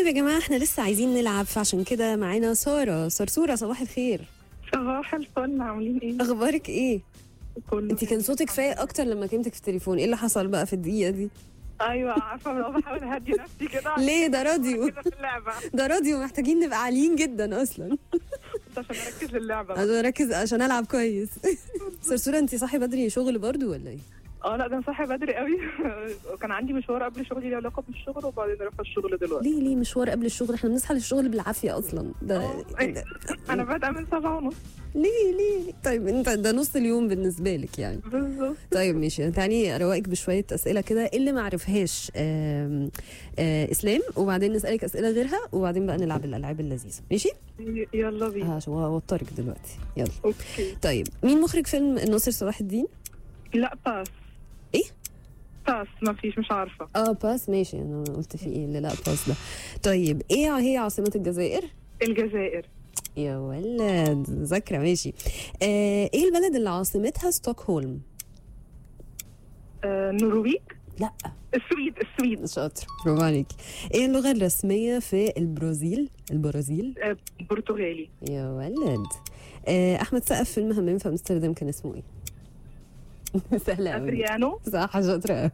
طيب يا جماعه احنا لسه عايزين نلعب فعشان كده معانا ساره صرصوره صباح الخير صباح الفل عاملين ايه؟ اخبارك ايه كله انت كان صوتك فايق اكتر لما كلمتك في التليفون ايه اللي حصل بقى في الدقيقه دي ايوه عارفه لو بحاول اهدي نفسي كده ليه ده راديو كده في اللعبه ده راديو محتاجين نبقى عاليين جدا اصلا بس عشان اركز للعبه بقى. عشان اركز عشان العب كويس صرصوره انت صاحي بدري شغل برضو ولا ايه اه لا ده انا صاحي بدري قوي وكان عندي مشوار قبل شغلي له علاقه بالشغل وبعدين رحت الشغل دلوقتي ليه ليه مشوار قبل الشغل احنا بنصحى للشغل بالعافيه اصلا ده, آه، ده انا بادئه من سبعة ونص ليه ليه ليه؟ طيب انت ده نص اليوم بالنسبه لك يعني بالظبط طيب ماشي تعالي اروقك بشويه اسئله كده اللي ما عرفهاش آم، آه اسلام وبعدين نسالك اسئله غيرها وبعدين بقى نلعب الالعاب اللذيذه ماشي ي- يلا بينا اه عشان هوترك دلوقتي يلا اوكي طيب مين مخرج فيلم الناصر صلاح الدين لا باس ايه باس ما فيش مش عارفه اه باس ماشي انا قلت في ايه اللي لا باس ده طيب ايه هي عاصمه الجزائر الجزائر يا ولد ذاكره ماشي آه ايه البلد اللي عاصمتها ستوكهولم آه نرويج لا السويد السويد شاطر برافو عليك ايه اللغه الرسميه في البرازيل البرازيل آه برتغالي يا ولد آه احمد سقف فيلم همام في امستردام كان اسمه ايه سهله قوي ادريانو صح شاطره قوي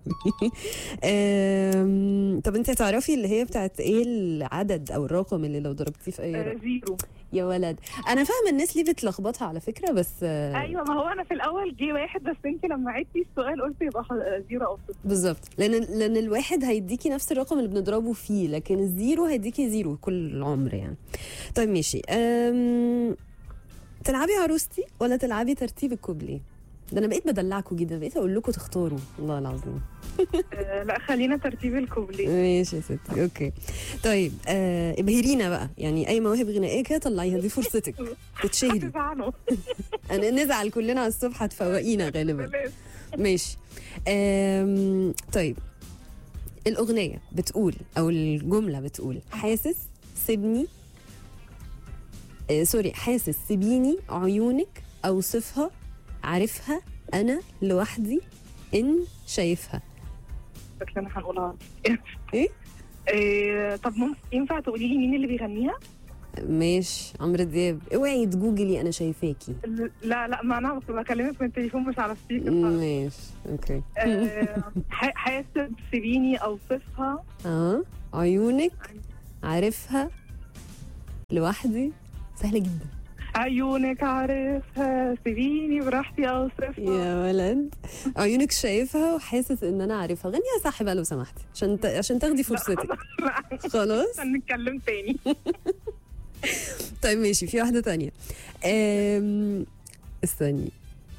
آم، طب انت تعرفي اللي هي بتاعت ايه العدد او الرقم اللي لو ضربتيه في اي آه رقم زيرو يا ولد انا فاهمه الناس ليه بتلخبطها على فكره بس آه، ايوه ما هو انا في الاول جه واحد بس انت لما عدتي السؤال قلت يبقى ح- زيرو او صفر بالظبط لان لان الواحد هيديكي نفس الرقم اللي بنضربه فيه لكن الزيرو هيديكي زيرو كل العمر يعني طيب ماشي أم... تلعبي عروستي ولا تلعبي ترتيب الكوبليه ده انا بقيت بدلعكم جدا بقيت اقول لكم تختاروا والله العظيم آه لا خلينا ترتيب الكوبليه ماشي يا ستي اوكي طيب آه ابهرينا بقى يعني اي مواهب غنائيه كده طلعيها دي فرصتك تتشهري هتزعلوا انا نزعل كلنا على الصبح هتفوقينا غالبا بلاش. ماشي أم... طيب الأغنية بتقول أو الجملة بتقول حاسس سيبني آه سوري حاسس سيبيني عيونك أوصفها عارفها أنا لوحدي إن شايفها شكلنا هنقولها إيه؟ إيه طب ممكن ينفع تقولي لي مين اللي بيغنيها؟ ماشي عمرو دياب اوعي تجوجلي أنا شايفاكي لا لا ما انا بكلمك من التليفون مش على السبيكر ماشي أوكي آه، ح- حاسب سيبيني اوصفها اه عيونك عارفها لوحدي سهلة جدا عيونك عارفها سيبيني براحتي اوصفها يا ولد عيونك شايفها وحاسس ان انا عارفها غنيها صح بقى لو سمحتي عشان ت... عشان تاخدي فرصتك لا خلاص هنتكلم تاني طيب ماشي في واحده تانية أم... استني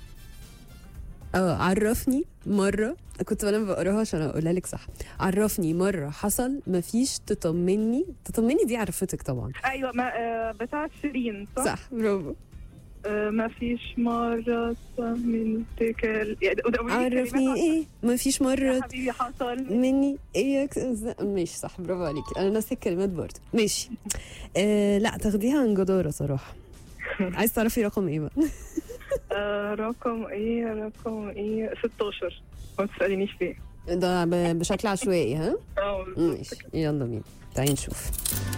اه عرفني مره كنت انا بقراها عشان اقولها لك صح عرفني مره حصل مفيش تطمني تطمني دي عرفتك طبعا ايوه ما آه، بتاعت شيرين صح؟ صح برافو آه، ما فيش مرة طمنتك ال- يعني قولي لي عرفني كلمات ايه مفيش يا مره حبيبي حصل مني اياك ماشي صح برافو عليكي انا ناسي الكلمات برضه ماشي آه لا تاخديها عن جدارة صراحة عايز تعرفي رقم ايه بقى آه، رقم ايه رقم ايه 16 ما تسألينيش ليه ده ب- بشكل عشوائي ها اه ماشي يلا بينا تعالي نشوف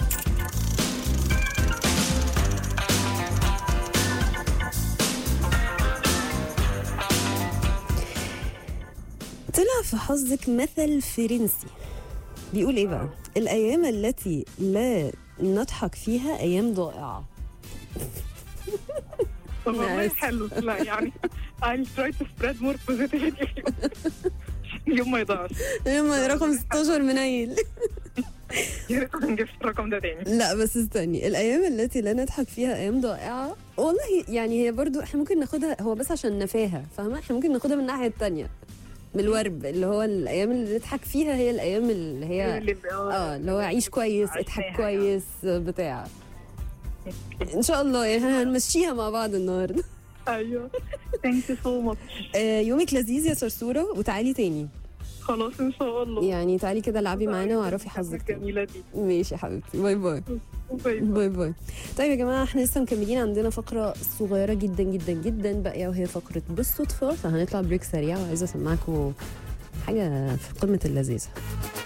طلع في حظك مثل فرنسي بيقول ايه بقى الايام التي لا نضحك فيها ايام ضائعه طب والله آسف. حلو لا يعني I'll try to spread more positivity اليوم ما يضيعش لما رقم 16 منيل يا ريت ما نجيبش الرقم ده تاني لا بس استني الايام التي لا نضحك فيها ايام ضائعه والله يعني هي برضو احنا ممكن ناخدها هو بس عشان نفاهه فاهمه احنا ممكن ناخدها من الناحيه التانية من الورب اللي هو الايام اللي نضحك فيها هي الايام اللي هي اللي اه اللي هو عيش كويس اضحك عشناها كويس بتاع ان شاء الله يعني احنا هنمشيها مع بعض النهارده ايوه ثانك يو سو ماتش آه، يومك لذيذ يا صرصوره وتعالي تاني خلاص ان شاء الله يعني تعالي كده العبي معانا واعرفي حظك تاني الجميله دي ماشي يا حبيبتي باي باي باي باي باي طيب يا جماعه احنا لسه مكملين عندنا فقره صغيره جدا جدا جدا باقيه وهي فقره بالصدفه فهنطلع بريك سريع وعايزه اسمعكم حاجه في قمه اللذيذه